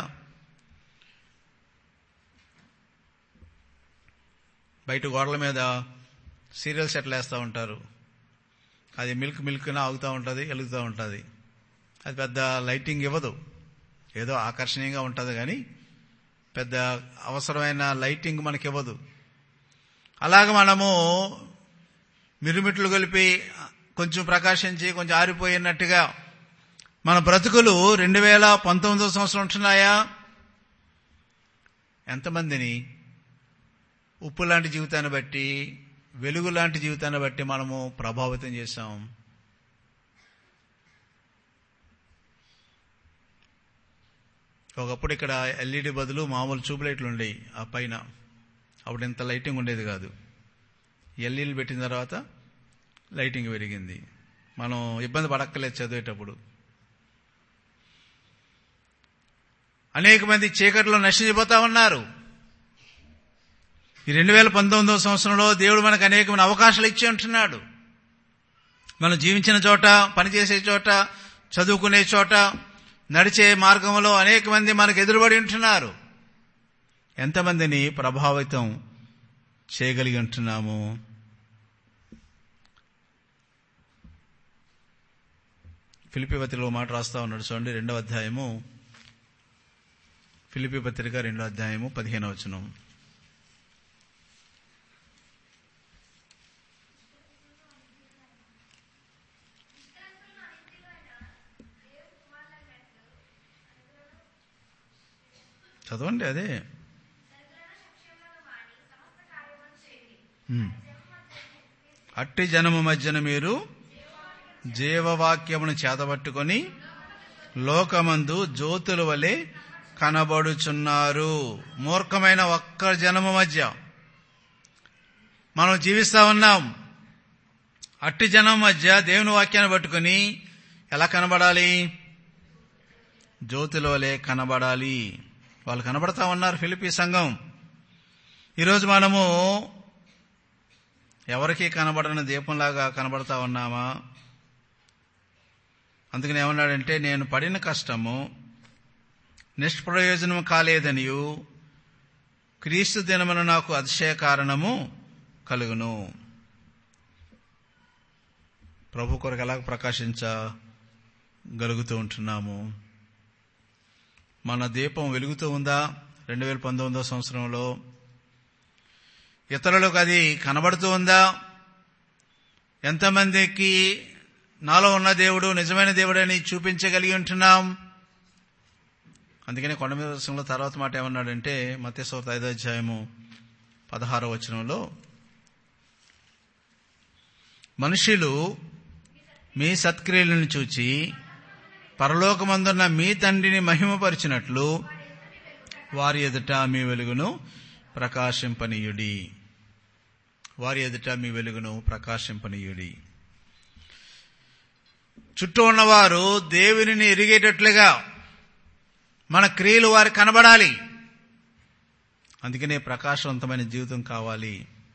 బయట గోడల మీద సీరియల్ సెట్లు వేస్తూ ఉంటారు అది మిల్క్ మిల్క్న ఆగుతూ ఉంటుంది వెలుగుతూ ఉంటుంది అది పెద్ద లైటింగ్ ఇవ్వదు ఏదో ఆకర్షణీయంగా ఉంటుంది కానీ పెద్ద అవసరమైన లైటింగ్ మనకి ఇవ్వదు అలాగ మనము మిరుమిట్లు కలిపి కొంచెం ప్రకాశించి కొంచెం ఆరిపోయినట్టుగా మన బ్రతుకులు రెండు వేల పంతొమ్మిదో సంవత్సరం ఉంటున్నాయా ఎంతమందిని ఉప్పు లాంటి జీవితాన్ని బట్టి వెలుగు లాంటి జీవితాన్ని బట్టి మనము ప్రభావితం చేశాం ఒకప్పుడు ఇక్కడ ఎల్ఈడి బదులు మామూలు ట్యూబ్ లైట్లు ఉండేవి ఆ పైన అప్పుడు ఇంత లైటింగ్ ఉండేది కాదు ఎల్ఈలు పెట్టిన తర్వాత లైటింగ్ పెరిగింది మనం ఇబ్బంది పడక్కలేదు చదివేటప్పుడు అనేక మంది చీకట్లో నశించిపోతా ఉన్నారు ఈ రెండు వేల పంతొమ్మిదవ సంవత్సరంలో దేవుడు మనకు అనేకమైన అవకాశాలు ఇచ్చి ఉంటున్నాడు మనం జీవించిన చోట పనిచేసే చోట చదువుకునే చోట నడిచే మార్గంలో అనేక మంది మనకు ఎదురుబడి ఉంటున్నారు ఎంతమందిని ప్రభావితం చేయగలిగి ఉంటున్నాము ఫిలిపి పత్రికలో మాట రాస్తా ఉన్నాడు చూడండి రెండవ అధ్యాయము ఫిలిపి పత్రిక రెండో అధ్యాయము పదిహేనవ వచనం చదవండి అదే ఉమ్. అట్టి జనము మధ్యన మీరు జీవవాక్యమును చేతబట్టుకొని లోకమందు జ్యోతుల వలె కనబడుచున్నారు మూర్ఖమైన ఒక్క జనము మధ్య మనం జీవిస్తా ఉన్నాం అట్టి జనం మధ్య దేవుని వాక్యాన్ని పట్టుకొని ఎలా కనబడాలి జ్యోతుల వలె కనబడాలి వాళ్ళు కనబడతా ఉన్నారు ఫిలిపి సంఘం ఈరోజు మనము ఎవరికి కనబడని దీపంలాగా కనబడతా ఉన్నామా అందుకని ఏమన్నాడంటే నేను పడిన కష్టము నిష్ప్రయోజనం కాలేదనియు క్రీస్తు దినమున నాకు అతిశయ కారణము కలుగును ప్రభు కొరకు ఎలా ప్రకాశించగలుగుతూ ఉంటున్నాము మన దీపం వెలుగుతూ ఉందా రెండు వేల పంతొమ్మిదో సంవత్సరంలో ఇతరులకు అది కనబడుతూ ఉందా ఎంతమందికి నాలో ఉన్న దేవుడు నిజమైన దేవుడని చూపించగలిగి ఉంటున్నాం అందుకనే కొండ మీద దర్శనంలో తర్వాత మాట ఏమన్నాడంటే మత్స్యవత ఐదో అధ్యాయము పదహారో వచనంలో మనుషులు మీ సత్క్రియలను చూచి పరలోకమందున్న మీ తండ్రిని మహిమపరిచినట్లు వారి ఎదుట మీ వెలుగును ప్రకాశింపనీయుడి వారి ఎదుట మీ వెలుగును ప్రకాశింపనీయుడి చుట్టూ ఉన్నవారు దేవునిని ఎరిగేటట్లుగా మన క్రియలు వారు కనబడాలి అందుకనే ప్రకాశవంతమైన జీవితం కావాలి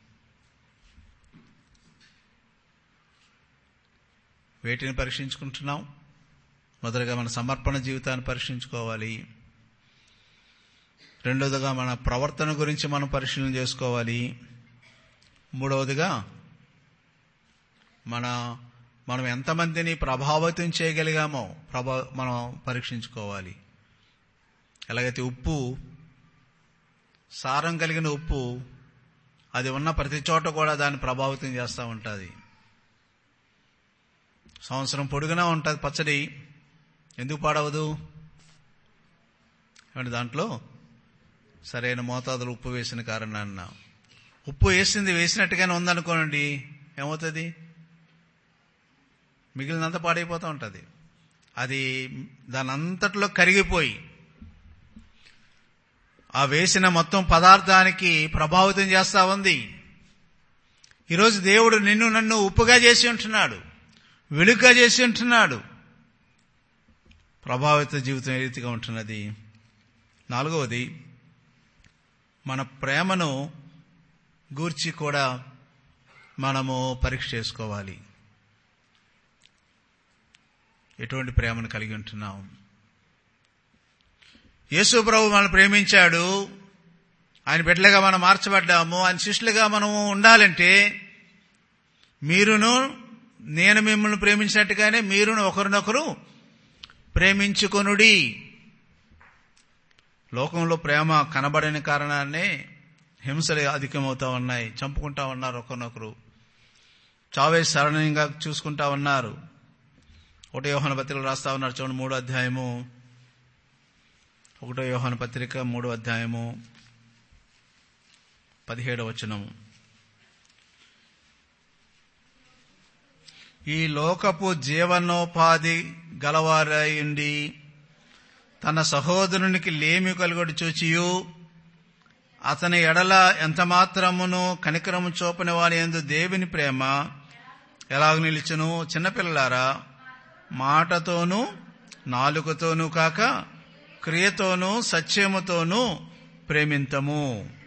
వేటిని పరీక్షించుకుంటున్నాం మొదలుగా మన సమర్పణ జీవితాన్ని పరీక్షించుకోవాలి రెండవదిగా మన ప్రవర్తన గురించి మనం పరిశీలన చేసుకోవాలి మూడవదిగా మన మనం ఎంతమందిని ప్రభావితం చేయగలిగామో ప్రభా మనం పరీక్షించుకోవాలి ఎలాగైతే ఉప్పు సారం కలిగిన ఉప్పు అది ఉన్న ప్రతి చోట కూడా దాన్ని ప్రభావితం చేస్తూ ఉంటుంది సంవత్సరం పొడుగునా ఉంటుంది పచ్చడి ఎందుకు పాడవదు ఏమంటే దాంట్లో సరైన మోతాదులు ఉప్పు వేసిన కారణాన్న ఉప్పు వేసింది వేసినట్టుగానే ఉందనుకోనండి ఏమవుతుంది మిగిలినంత పాడైపోతూ ఉంటుంది అది దాని అంతట్లో కరిగిపోయి ఆ వేసిన మొత్తం పదార్థానికి ప్రభావితం చేస్తా ఉంది ఈరోజు దేవుడు నిన్ను నన్ను ఉప్పుగా చేసి ఉంటున్నాడు వెలుగుగా చేసి ఉంటున్నాడు ప్రభావిత జీవితం ఏ రీతిగా ఉంటున్నది నాలుగవది మన ప్రేమను గూర్చి కూడా మనము పరీక్ష చేసుకోవాలి ఎటువంటి ప్రేమను కలిగి ఉంటున్నాం యేసు ప్రభు మనం ప్రేమించాడు ఆయన బిడ్డలుగా మనం మార్చబడ్డాము ఆయన శిష్యులుగా మనము ఉండాలంటే మీరును నేను మిమ్మల్ని ప్రేమించినట్టుగానే మీరును ఒకరినొకరు ప్రేమించుకొనుడి లోకంలో ప్రేమ కనబడని కారణాన్నే హింసలు అధికమవుతా ఉన్నాయి చంపుకుంటా ఉన్నారు ఒకరినొకరు చావే సరణంగా చూసుకుంటా ఉన్నారు ఒకటో యోహన పత్రికలు రాస్తా ఉన్నారు చూడండి మూడో అధ్యాయము ఒకటో యోహన పత్రిక మూడో అధ్యాయము పదిహేడవ వచనము ఈ లోకపు జీవనోపాధి గలవారయుండి తన సహోదరునికి లేమి కలుగొడు చూచియు అతని ఎడల ఎంత మాత్రమును కనికరము చూపని వాని ఎందు దేవుని ప్రేమ ఎలాగ నిలిచును చిన్నపిల్లలారా మాటతోనూ నాలుకతోనూ కాక క్రియతోనూ సత్యముతోనూ ప్రేమింతము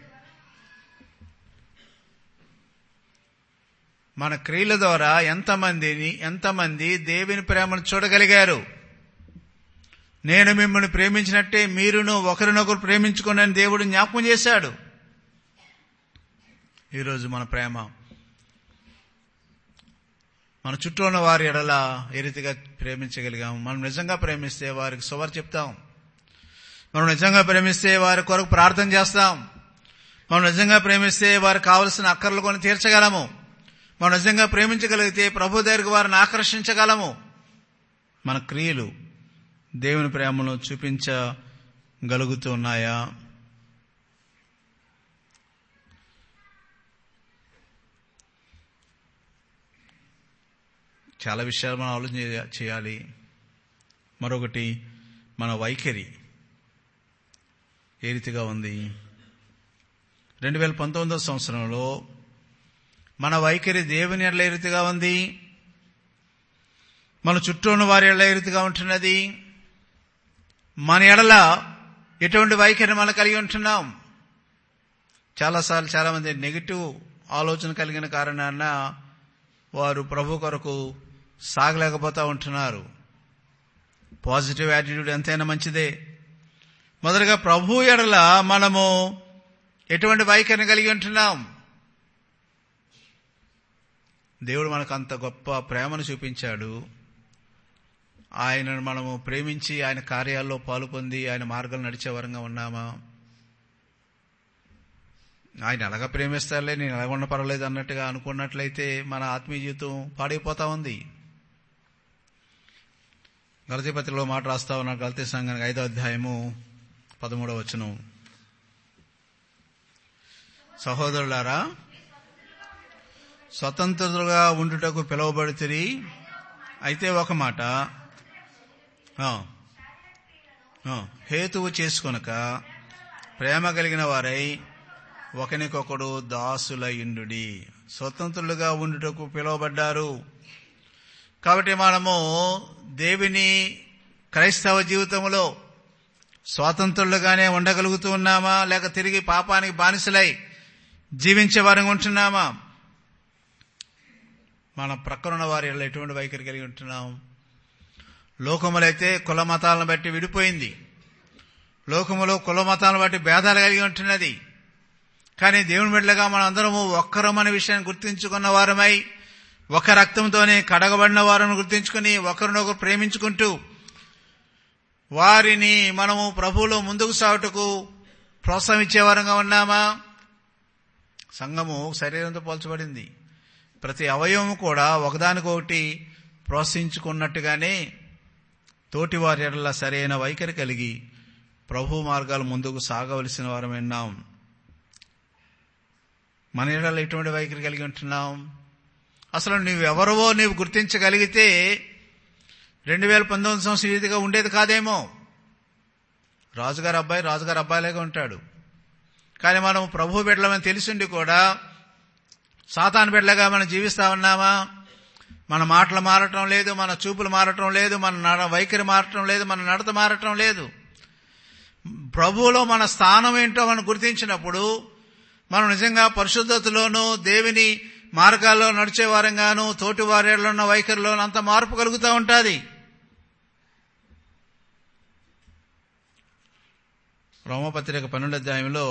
మన క్రియల ద్వారా ఎంతమందిని ఎంతమంది దేవుని ప్రేమను చూడగలిగారు నేను మిమ్మల్ని ప్రేమించినట్టే మీరును ఒకరినొకరు ప్రేమించుకుని దేవుడు జ్ఞాపకం చేశాడు ఈరోజు మన ప్రేమ మన చుట్టూ ఉన్న వారి ఎడల ఏ రీతిగా ప్రేమించగలిగాము మనం నిజంగా ప్రేమిస్తే వారికి సువర్ చెప్తాం మనం నిజంగా ప్రేమిస్తే వారి కొరకు ప్రార్థన చేస్తాం మనం నిజంగా ప్రేమిస్తే వారికి కావలసిన అక్కర్లు కొని తీర్చగలము మనం నిజంగా ప్రేమించగలిగితే ప్రభు దగ్గరికి వారిని ఆకర్షించగలము మన క్రియలు దేవుని ప్రేమను చూపించగలుగుతున్నాయా చాలా విషయాలు మనం ఆలోచన చేయ- చేయాలి మరొకటి మన వైఖరి ఏ రీతిగా ఉంది రెండు వేల పంతొమ్మిదవ సంవత్సరంలో మన వైఖరి దేవుని ఎడల ఏ రీతిగా ఉంది మన చుట్టూ ఉన్న వారి ఎడల ఏ రీతిగా ఉంటున్నది మన ఎడల ఎటువంటి వైఖరి మనం కలిగి ఉంటున్నాం చాలాసార్లు చాలా మంది నెగిటివ్ ఆలోచన కలిగిన కారణాన వారు ప్రభు కొరకు సాగలేకపోతా ఉంటున్నారు పాజిటివ్ యాటిట్యూడ్ ఎంతైనా మంచిదే మొదలుగా ప్రభు ఎడల మనము ఎటువంటి వైఖరిని కలిగి ఉంటున్నాం దేవుడు మనకు అంత గొప్ప ప్రేమను చూపించాడు ఆయనను మనము ప్రేమించి ఆయన కార్యాల్లో పాలు పొంది ఆయన మార్గం నడిచే వరంగా ఉన్నామా ఆయన ఎలాగ ప్రేమిస్తారులే నేను ఎలాగ ఉన్న పర్వాలేదు అన్నట్టుగా అనుకున్నట్లయితే మన ఆత్మీయ జీవితం పాడైపోతా ఉంది గలతీ పత్రికలో మాట రాస్తా ఉన్నారు గలతీ సంఘానికి ఐదో అధ్యాయము పదమూడవ వచనం సహోదరులారా స్వతంత్రులుగా ఉండుటకు పిలువబడితిరి అయితే ఒక మాట ఆ, ఆ, హేతువు చేసుకొనక ప్రేమ కలిగిన వారై ఒకనికొకడు దాసులయుండుడి స్వతంత్రులుగా ఉండుటకు పిలువబడ్డారు కాబట్టి మనము దేవుని క్రైస్తవ జీవితంలో స్వాతంత్రులుగానే ఉండగలుగుతూ ఉన్నామా లేక తిరిగి పాపానికి బానిసలై జీవించే వారంగా ఉంటున్నామా మన ప్రక్కనున్న వారి ఎటువంటి వైఖరి కలిగి ఉంటున్నాం లోకములైతే కుల మతాలను బట్టి విడిపోయింది లోకములో కుల మతాలను బట్టి భేదాలు కలిగి ఉంటున్నది కానీ దేవుని బిడ్డలుగా మన అందరము ఒక్కరం అనే విషయాన్ని గుర్తించుకున్న వారమై ఒక రక్తంతోనే కడగబడిన వారిని గుర్తించుకుని ఒకరినొకరు ప్రేమించుకుంటూ వారిని మనము ప్రభువులో ముందుకు సాగుటకు ప్రోత్సహించే వారంగా ఉన్నామా సంఘము శరీరంతో పోల్చబడింది ప్రతి అవయవము కూడా ఒకదానికొకటి ప్రోత్సహించుకున్నట్టుగానే తోటి వారి ఎడల సరైన వైఖరి కలిగి ప్రభు మార్గాలు ముందుకు సాగవలసిన వారం విన్నాం మన ఎడల ఎటువంటి వైఖరి కలిగి ఉంటున్నాం అసలు నువ్వెవరవో నీవు గుర్తించగలిగితే రెండు వేల పంతొమ్మిది సంవత్సరం రీతిగా ఉండేది కాదేమో రాజుగారు అబ్బాయి రాజుగారు అబ్బాయిలాగా ఉంటాడు కానీ మనం ప్రభు బిడ్డలమని తెలిసిండి కూడా సాతాను బిడ్డలుగా మనం జీవిస్తా ఉన్నామా మన మాటలు మారటం లేదు మన చూపులు మారటం లేదు మన నడ వైఖరి మారటం లేదు మన నడత మారటం లేదు ప్రభువులో మన స్థానం ఏంటో మనం గుర్తించినప్పుడు మనం నిజంగా పరిశుద్ధతలోనూ దేవుని మార్గాల్లో నడిచే వారంగాను తోటి వారిలో ఉన్న వైఖరిలోనూ అంత మార్పు కలుగుతూ ఉంటుంది రోమపత్రిక పన్నెండు అధ్యాయంలో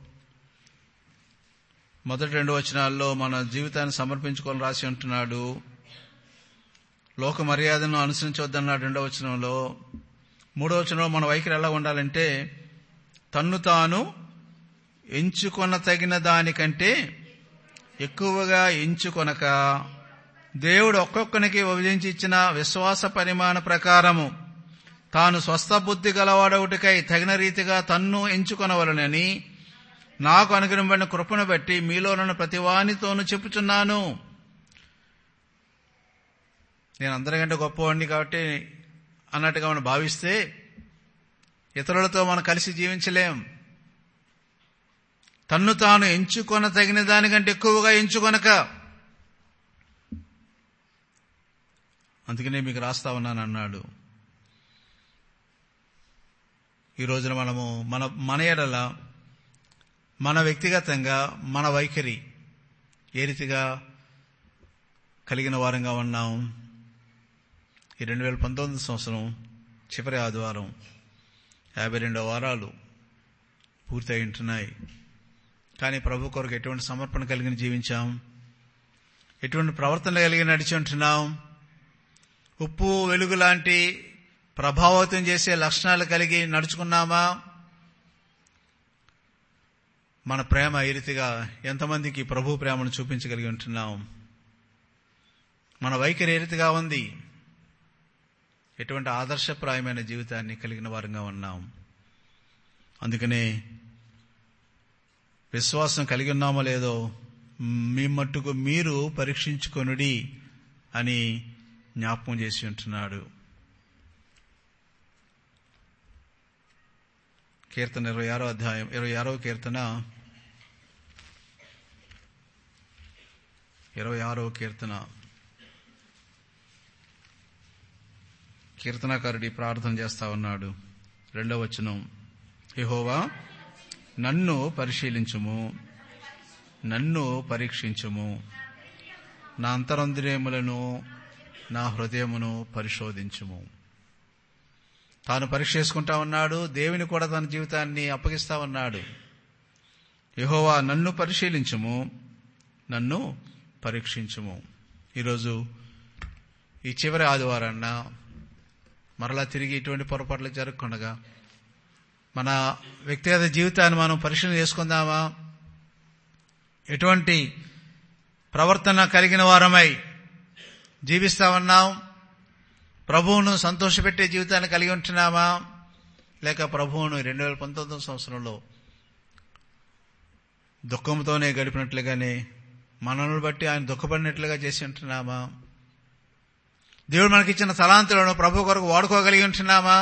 మొదటి రెండు వచనాల్లో మన జీవితాన్ని సమర్పించుకొని రాసి ఉంటున్నాడు లోక మర్యాదను అనుసరించవద్దన్నాడు రెండవ వచనంలో మూడో వచనంలో మన వైఖరి ఎలా ఉండాలంటే తన్ను తాను ఎంచుకొన తగిన దానికంటే ఎక్కువగా ఎంచుకొనక దేవుడు ఒక్కొక్కనికి విభజించి ఇచ్చిన విశ్వాస పరిమాణ ప్రకారము తాను స్వస్థ బుద్ధి గలవాడవుటికై తగిన రీతిగా తన్ను ఎంచుకొనవలనని నాకు అనుగ్రహంబడిన కృపను బట్టి మీలో నన్ను ప్రతివానితోనూ చెప్పుచున్నాను నేను అందరికంటే గొప్పవాడిని కాబట్టి అన్నట్టుగా మనం భావిస్తే ఇతరులతో మనం కలిసి జీవించలేం తన్ను తాను ఎంచుకొన తగిన దానికంటే ఎక్కువగా ఎంచుకొనక అందుకనే మీకు రాస్తా ఉన్నాను అన్నాడు ఈ రోజున మనము మన మన ఎడల మన వ్యక్తిగతంగా మన వైఖరి ఏ రీతిగా కలిగిన వారంగా ఉన్నాం ఈ రెండు వేల పంతొమ్మిది సంవత్సరం చివరి ఆదివారం యాభై రెండో వారాలు పూర్తి ఉంటున్నాయి కానీ ప్రభు కొరకు ఎటువంటి సమర్పణ కలిగిన జీవించాం ఎటువంటి ప్రవర్తన కలిగి నడిచి ఉంటున్నాం ఉప్పు వెలుగు లాంటి ప్రభావితం చేసే లక్షణాలు కలిగి నడుచుకున్నామా మన ప్రేమ ఈ రీతిగా ఎంతమందికి ప్రభు ప్రేమను చూపించగలిగి ఉంటున్నాం మన వైఖరి ఏ రీతిగా ఉంది ఎటువంటి ఆదర్శప్రాయమైన జీవితాన్ని కలిగిన వారంగా ఉన్నాం అందుకనే విశ్వాసం కలిగి ఉన్నామో లేదో మీ మట్టుకు మీరు పరీక్షించుకొనుడి అని జ్ఞాపకం చేసి ఉంటున్నాడు కీర్తన ఇరవై ఆరో అధ్యాయం ఇరవై ఆరో కీర్తన ఇరవై ఆరో కీర్తన కీర్తనాకారుడి ప్రార్థన చేస్తా ఉన్నాడు రెండవ వచనం యహోవా నన్ను పరిశీలించుము నన్ను పరీక్షించుము నా అంతరంద్రియములను నా హృదయమును పరిశోధించుము తాను పరీక్ష చేసుకుంటా ఉన్నాడు దేవుని కూడా తన జీవితాన్ని అప్పగిస్తా ఉన్నాడు యహోవా నన్ను పరిశీలించుము నన్ను పరీక్షించుము ఈరోజు ఈ చివరి ఆదివారాన్న మరలా తిరిగి ఇటువంటి పొరపాట్లు జరగకుండగా మన వ్యక్తిగత జీవితాన్ని మనం పరిశీలన చేసుకుందామా ఎటువంటి ప్రవర్తన కలిగిన వారమై జీవిస్తా ఉన్నాం ప్రభువును సంతోషపెట్టే జీవితాన్ని కలిగి ఉంటున్నామా లేక ప్రభువును రెండు వేల పంతొమ్మిది సంవత్సరంలో దుఃఖంతోనే గడిపినట్లుగానే మనల్ని బట్టి ఆయన దుఃఖపడినట్లుగా చేసి ఉంటున్నామా దేవుడు మనకిచ్చిన తలాంతులను ప్రభు కొరకు వాడుకోగలిగి ఉంటున్నామా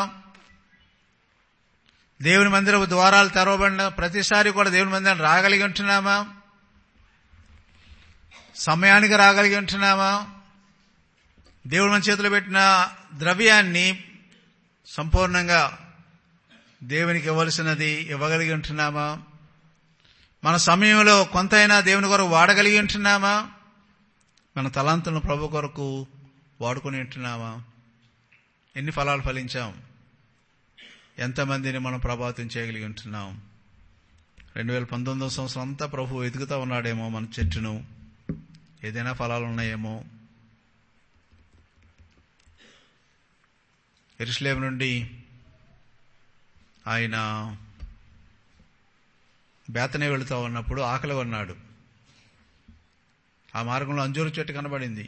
దేవుని మందిరపు ద్వారాలు తెరవబడిన ప్రతిసారి కూడా దేవుని మందిరం రాగలిగి ఉంటున్నామా సమయానికి రాగలిగి ఉంటున్నామా దేవుడు మన చేతిలో పెట్టిన ద్రవ్యాన్ని సంపూర్ణంగా దేవునికి ఇవ్వవలసినది ఇవ్వగలిగి ఉంటున్నామా మన సమయంలో కొంతైనా దేవుని కొరకు వాడగలిగి ఉంటున్నామా మన తలాంతులను ప్రభు కొరకు వాడుకొని ఉంటున్నామా ఎన్ని ఫలాలు ఫలించాం ఎంతమందిని మనం ప్రభావితం చేయగలిగి ఉంటున్నాం రెండు వేల పంతొమ్మిదవ సంవత్సరం అంతా ప్రభు ఎదుగుతా ఉన్నాడేమో మన చెట్టును ఏదైనా ఫలాలు ఉన్నాయేమో ఎరుసలేం నుండి ఆయన బేతనే వెళుతూ ఉన్నప్పుడు ఆకలి ఉన్నాడు ఆ మార్గంలో అంజూరు చెట్టు కనబడింది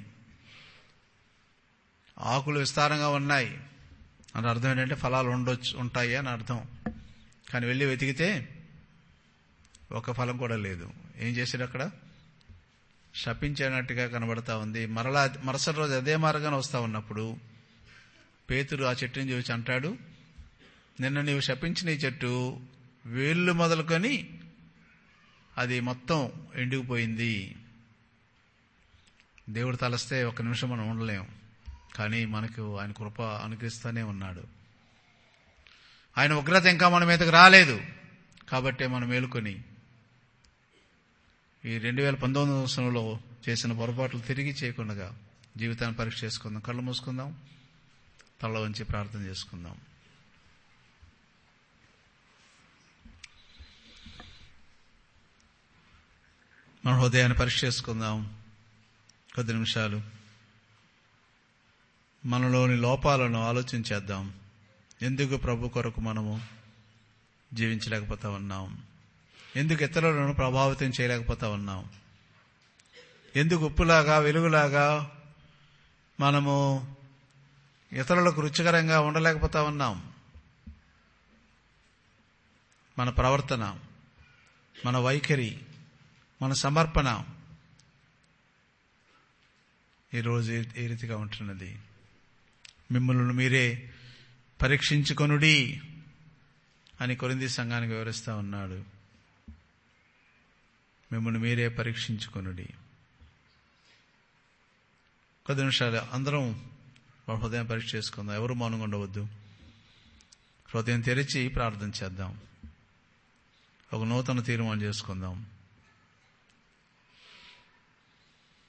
ఆకులు విస్తారంగా ఉన్నాయి అని అర్థం ఏంటంటే ఫలాలు ఉండొచ్చు ఉంటాయి అని అర్థం కానీ వెళ్ళి వెతికితే ఒక ఫలం కూడా లేదు ఏం చేశాడు అక్కడ శపించినట్టుగా కనబడతా ఉంది మరలా మరుసటి రోజు అదే మార్గాన్ని వస్తా ఉన్నప్పుడు పేతురు ఆ చెట్టుని చూసి అంటాడు నిన్న నీవు శపించిన ఈ చెట్టు వేళ్ళు మొదలుకొని అది మొత్తం ఎండిగిపోయింది దేవుడు తలస్తే ఒక నిమిషం మనం ఉండలేం కానీ మనకు ఆయన కృప అనుగ్రహిస్తూనే ఉన్నాడు ఆయన ఉగ్రత ఇంకా మన మీదకి రాలేదు కాబట్టి మనం మేలుకొని ఈ రెండు వేల పంతొమ్మిది సంవత్సరంలో చేసిన పొరపాట్లు తిరిగి చేయకుండా జీవితాన్ని పరీక్ష చేసుకుందాం కళ్ళు మూసుకుందాం తల వంచి ప్రార్థన చేసుకుందాం మన హృదయాన్ని పరీక్ష చేసుకుందాం కొద్ది నిమిషాలు మనలోని లోపాలను ఆలోచించేద్దాం ఎందుకు ప్రభు కొరకు మనము జీవించలేకపోతా ఉన్నాం ఎందుకు ఇతరులను ప్రభావితం చేయలేకపోతా ఉన్నాం ఎందుకు ఉప్పులాగా వెలుగులాగా మనము ఇతరులకు రుచికరంగా ఉండలేకపోతా ఉన్నాం మన ప్రవర్తన మన వైఖరి మన సమర్పణ ఈరోజు ఏ రీతిగా ఉంటున్నది మిమ్మల్ని మీరే పరీక్షించుకొనుడి అని కొరింది సంఘానికి వివరిస్తా ఉన్నాడు మిమ్మల్ని మీరే పరీక్షించుకొనుడి కొద్ది నిమిషాలు అందరం మన హృదయం పరీక్ష చేసుకుందాం ఎవరు మౌనంగా ఉండవద్దు హృదయం తెరిచి ప్రార్థన చేద్దాం ఒక నూతన తీర్మానం చేసుకుందాం